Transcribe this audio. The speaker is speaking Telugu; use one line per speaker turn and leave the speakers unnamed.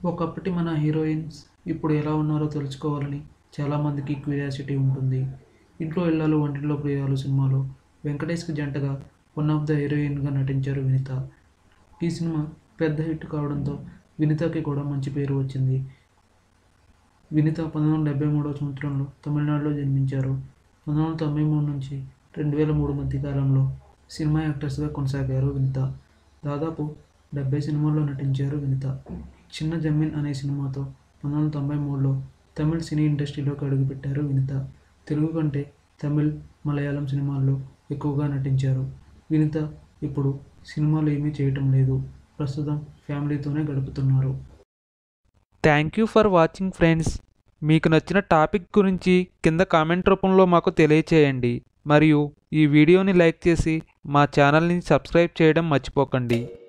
ఒకప్పటి మన హీరోయిన్స్ ఇప్పుడు ఎలా ఉన్నారో తెలుసుకోవాలని చాలామందికి క్యూరియాసిటీ ఉంటుంది ఇంట్లో ఇళ్ళాలు వంటింట్లో ప్రియాలు సినిమాలో వెంకటేష్కి జంటగా వన్ ఆఫ్ ద హీరోయిన్గా నటించారు వినిత ఈ సినిమా పెద్ద హిట్ కావడంతో వినితకి కూడా మంచి పేరు వచ్చింది వినిత పంతొమ్మిది వందల డెబ్బై మూడవ సంవత్సరంలో తమిళనాడులో జన్మించారు పంతొమ్మిది వందల తొంభై మూడు నుంచి రెండు వేల మూడు మధ్య కాలంలో సినిమా యాక్ట్రెస్గా కొనసాగారు వినిత దాదాపు డెబ్బై సినిమాల్లో నటించారు వినిత చిన్న జమీన్ అనే సినిమాతో పంతొమ్మిది వందల తొంభై మూడులో తమిళ్ సినీ ఇండస్ట్రీలోకి అడుగుపెట్టారు వినిత తెలుగు కంటే తమిళ్ మలయాళం సినిమాల్లో ఎక్కువగా నటించారు వినిత ఇప్పుడు సినిమాలు ఏమీ చేయటం లేదు ప్రస్తుతం ఫ్యామిలీతోనే గడుపుతున్నారు
thank you for watching friends మీకు నచ్చిన టాపిక్ గురించి కింద కామెంట్ రూపంలో మాకు తెలియచేయండి మరియు ఈ వీడియోని లైక్ చేసి మా ఛానల్ని సబ్స్క్రైబ్ చేయడం మర్చిపోకండి